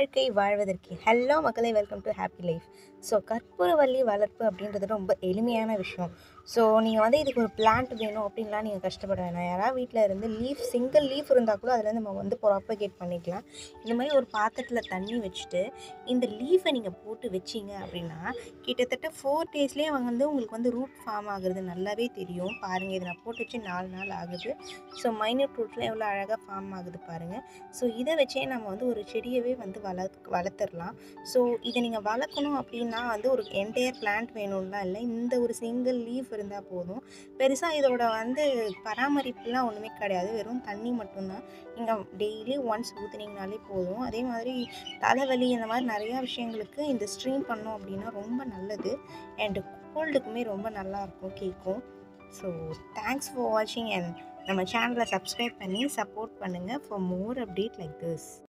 வாழ்க்கை வாழ்வதற்கு ஹலோ மக்களே welcome to happy life so கற்பூரவள்ளி வளர்ப்பு அப்படின்றது ரொம்ப எளிமையான விஷயம் ஸோ நீங்கள் வந்து இதுக்கு ஒரு பிளான்ட் வேணும் அப்படின்லாம் நீங்கள் கஷ்டப்பட வேணாம் யாராவது வீட்டில் இருந்து லீஃப் சிங்கிள் லீஃப் இருந்தால் கூட அதில் நம்ம வந்து ப்ராப்பகேட் பண்ணிக்கலாம் இந்த மாதிரி ஒரு பாத்திரத்தில் தண்ணி வச்சுட்டு இந்த லீஃபை நீங்கள் போட்டு வச்சிங்க அப்படின்னா கிட்டத்தட்ட ஃபோர் டேஸ்லேயே வந்து உங்களுக்கு வந்து ரூட் ஃபார்ம் ஆகுறது நல்லாவே தெரியும் பாருங்கள் இதை நான் போட்டு வச்சு நாலு நாள் ஆகுது ஸோ மைனூட் ரூட்லாம் எவ்வளோ அழகாக ஃபார்ம் ஆகுது பாருங்கள் ஸோ இதை வச்சே நம்ம வந்து ஒரு செடியவே வந்து வளர்க் வளர்த்துடலாம் ஸோ இதை நீங்கள் வளர்க்கணும் அப்படின்னா வந்து ஒரு என்டையர் பிளான்ட் வேணும்லாம் இல்லை இந்த ஒரு சிங்கிள் லீஃப் இருந்தால் போதும் பெருசாக இதோட வந்து பராமரிப்புலாம் ஒன்றுமே கிடையாது வெறும் தண்ணி மட்டும்தான் நீங்கள் டெய்லி ஒன்ஸ் ஊற்றுனீங்கனாலே போதும் அதே மாதிரி தலைவலி இந்த மாதிரி நிறையா விஷயங்களுக்கு இந்த ஸ்ட்ரீம் பண்ணோம் அப்படின்னா ரொம்ப நல்லது அண்டு கோல்டுக்குமே ரொம்ப நல்லா இருக்கும் கேட்கும் ஸோ தேங்க்ஸ் ஃபார் வாட்சிங் அண்ட் நம்ம சேனலை சப்ஸ்கிரைப் பண்ணி சப்போர்ட் பண்ணுங்கள் for more update like this